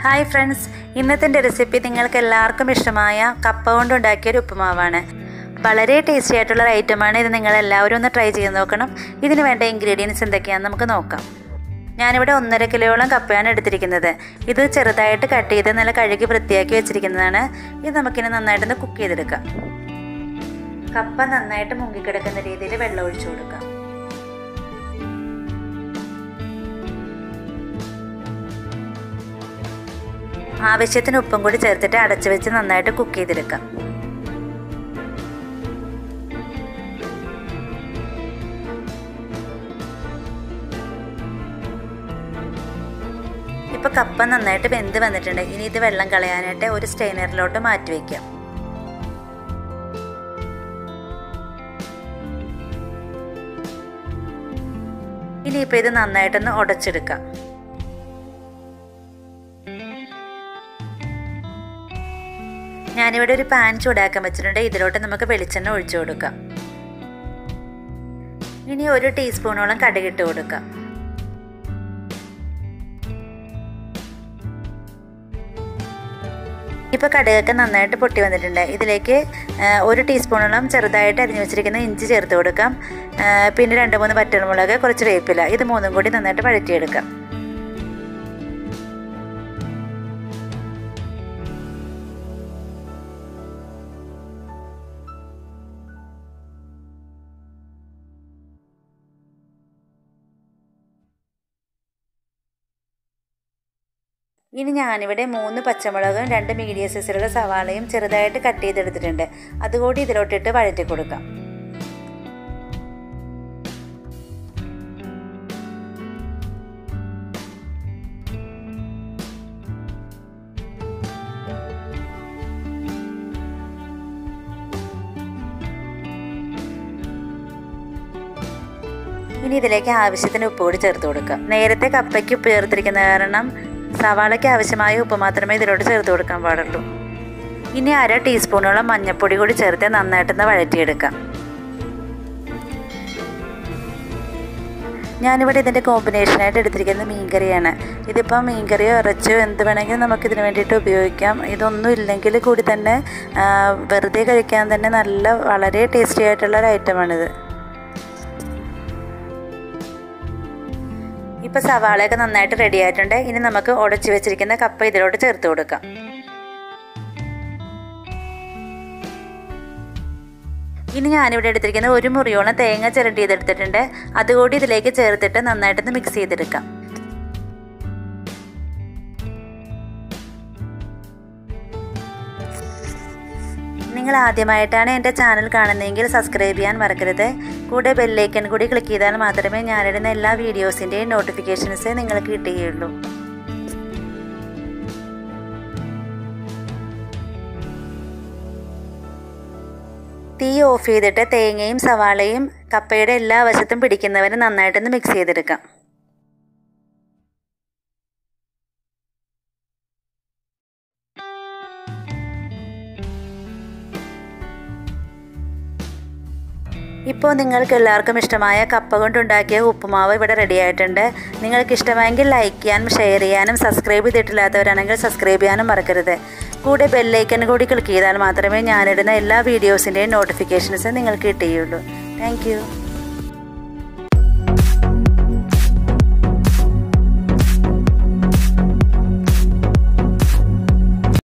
hi friends ഇന്നത്തെ എൻ്റെ recipe നിങ്ങൾക്ക് എല്ലാവർക്കും ഇഷ്ടമായ കപ്പ കൊണ്ടുണ്ടാക്കിയ ഒരു ഉപ്പുമാവാണ് വളരെ ടേസ്റ്റി ആയിട്ടുള്ള ഒരു ഐറ്റമാണ് ഇത് നിങ്ങൾ എല്ലാവരും ഒന്ന് ട്രൈ ചെയ്ത് നോക്കണം ഇതിന് വേണ്ട ഇൻഗ്രീഡിയൻസ് എന്തൊക്കെയാണെന്ന് നമുക്ക് നോക്കാം ഞാനിവിടെ ഒന്നര കിലോയോളം കപ്പയാണ് എടുത്തിരിക്കുന്നത് ഇത് ചെറുതായിട്ട് കട്ട് ചെയ്ത് നല്ല കഴുകി വൃത്തിയാക്കി വെച്ചിരിക്കുന്നതാണ് ഇത് നമുക്കിനി നന്നായിട്ടൊന്ന് കുക്ക് ചെയ്തെടുക്കാം കപ്പ നന്നായിട്ട് മുങ്ങിക്കിടക്കുന്ന രീതിയിൽ വെള്ളം ഒഴിച്ചു കൊടുക്കാം ആവശ്യത്തിന് ഉപ്പും കൂടി ചേർത്തിട്ട് അടച്ചു വെച്ച് നന്നായിട്ട് കുക്ക് ചെയ്തെടുക്കാം ഇപ്പോൾ കപ്പ നന്നായിട്ട് വെന്ത് വന്നിട്ടുണ്ട് ഇനി ഇത് വെള്ളം കളയാനായിട്ട് ഒരു സ്റ്റെയിനറിലോട്ട് മാറ്റി വയ്ക്കാം ഇനിയിപ്പോൾ ഇത് നന്നായിട്ടൊന്ന് ഉടച്ചെടുക്കാം ഞാനിവിടെ ഒരു പാൻ ചൂടാക്കാൻ വെച്ചിട്ടുണ്ട് ഇതിലോട്ട് നമുക്ക് വെളിച്ചെണ്ണ ഒഴിച്ചു കൊടുക്കാം ഇനി ഒരു ടീസ്പൂണോളം കടുകിട്ട് കൊടുക്കാം ഇപ്പോൾ കടുകൊക്കെ നന്നായിട്ട് പൊട്ടി വന്നിട്ടുണ്ട് ഇതിലേക്ക് ഒരു ടീസ്പൂണോളം ചെറുതായിട്ട് അരിഞ്ഞു വെച്ചിരിക്കുന്ന ഇഞ്ചി ചേർത്ത് കൊടുക്കാം പിന്നെ രണ്ട് മൂന്ന് പച്ചമുളക് കുറച്ച് വേപ്പില ഇത് മൂന്നും കൂടി നന്നായിട്ട് വഴറ്റിയെടുക്കാം ഇനി ഞാനിവിടെ മൂന്ന് പച്ചമുളകും രണ്ട് മീഡിയം സൈസിലുള്ള സവാളയും ചെറുതായിട്ട് കട്ട് ചെയ്തെടുത്തിട്ടുണ്ട് അതുകൂടി ഇതിലോട്ടിട്ട് വഴറ്റി കൊടുക്കാം ഇനി ഇതിലേക്ക് ആവശ്യത്തിന് ഉപ്പ് കൂടി ചേർത്ത് കൊടുക്കുക നേരത്തെ കപ്പയ്ക്ക് ഉപ്പ് ചേർത്തിരിക്കുന്ന കാരണം സവാളയ്ക്ക് ആവശ്യമായ ഉപ്പ് മാത്രമേ ഇതിലോട്ട് ചേർത്ത് കൊടുക്കാൻ പാടുള്ളൂ ഇനി അര ടീസ്പൂണോളം മഞ്ഞൾപ്പൊടി കൂടി ചേർത്ത് നന്നായിട്ടൊന്ന് വഴറ്റിയെടുക്കാം ഞാനിവിടെ ഇതിൻ്റെ കോമ്പിനേഷനായിട്ട് എടുത്തിരിക്കുന്നത് മീൻകറിയാണ് ഇതിപ്പോൾ മീൻകറിയോ ഇറച്ചിയോ എന്ത് വേണമെങ്കിലും നമുക്കിതിന് വേണ്ടിയിട്ട് ഉപയോഗിക്കാം ഇതൊന്നും ഇല്ലെങ്കിൽ കൂടി തന്നെ വെറുതെ കഴിക്കാൻ തന്നെ നല്ല വളരെ ടേസ്റ്റി ആയിട്ടുള്ള ഒരു ഐറ്റമാണിത് ഇപ്പോൾ സവാളയൊക്കെ നന്നായിട്ട് റെഡി ആയിട്ടുണ്ട് ഇനി നമുക്ക് ഉടച്ചു വെച്ചിരിക്കുന്ന കപ്പ ഇതിലോട്ട് ചേർത്ത് കൊടുക്കാം ഇനി ഞാനിവിടെ എടുത്തിരിക്കുന്നത് ഒരു മുറിയോളം തേങ്ങ ചിരണ്ടി ചെയ്തെടുത്തിട്ടുണ്ട് അതുകൂടി ഇതിലേക്ക് ചേർത്തിട്ട് നന്നായിട്ടൊന്ന് മിക്സ് ചെയ്തെടുക്കാം നിങ്ങൾ ആദ്യമായിട്ടാണ് എൻ്റെ ചാനൽ കാണുന്നതെങ്കിൽ സബ്സ്ക്രൈബ് ചെയ്യാൻ മറക്കരുത് കൂടെ ബെല്ലൈക്കൺ കൂടി ക്ലിക്ക് ചെയ്താൽ മാത്രമേ ഞാനിടുന്ന എല്ലാ വീഡിയോസിൻ്റെയും നോട്ടിഫിക്കേഷൻസ് നിങ്ങൾക്ക് കിട്ടുകയുള്ളൂ തീ ഓഫ് ചെയ്തിട്ട് തേങ്ങയും സവാളയും കപ്പയുടെ എല്ലാ വശത്തും പിടിക്കുന്നവരെ നന്നായിട്ടൊന്ന് മിക്സ് ചെയ്തെടുക്കാം ഇപ്പോൾ നിങ്ങൾക്ക് എല്ലാവർക്കും ഇഷ്ടമായ കപ്പ കൊണ്ടുണ്ടാക്കിയ ഉപ്പുമാവ് ഇവിടെ റെഡി ആയിട്ടുണ്ട് നിങ്ങൾക്ക് ഇഷ്ടമായെങ്കിൽ ലൈക്ക് ചെയ്യാനും ഷെയർ ചെയ്യാനും സബ്സ്ക്രൈബ് ചെയ്തിട്ടില്ലാത്തവരാണെങ്കിൽ സബ്സ്ക്രൈബ് ചെയ്യാനും മറക്കരുത് കൂടെ ബെല്ലൈക്കൻ കൂടി ക്ലിക്ക് ചെയ്താൽ മാത്രമേ ഞാനിടുന്ന എല്ലാ വീഡിയോസിൻ്റെയും നോട്ടിഫിക്കേഷൻസ് നിങ്ങൾക്ക് കിട്ടുകയുള്ളൂ താങ്ക്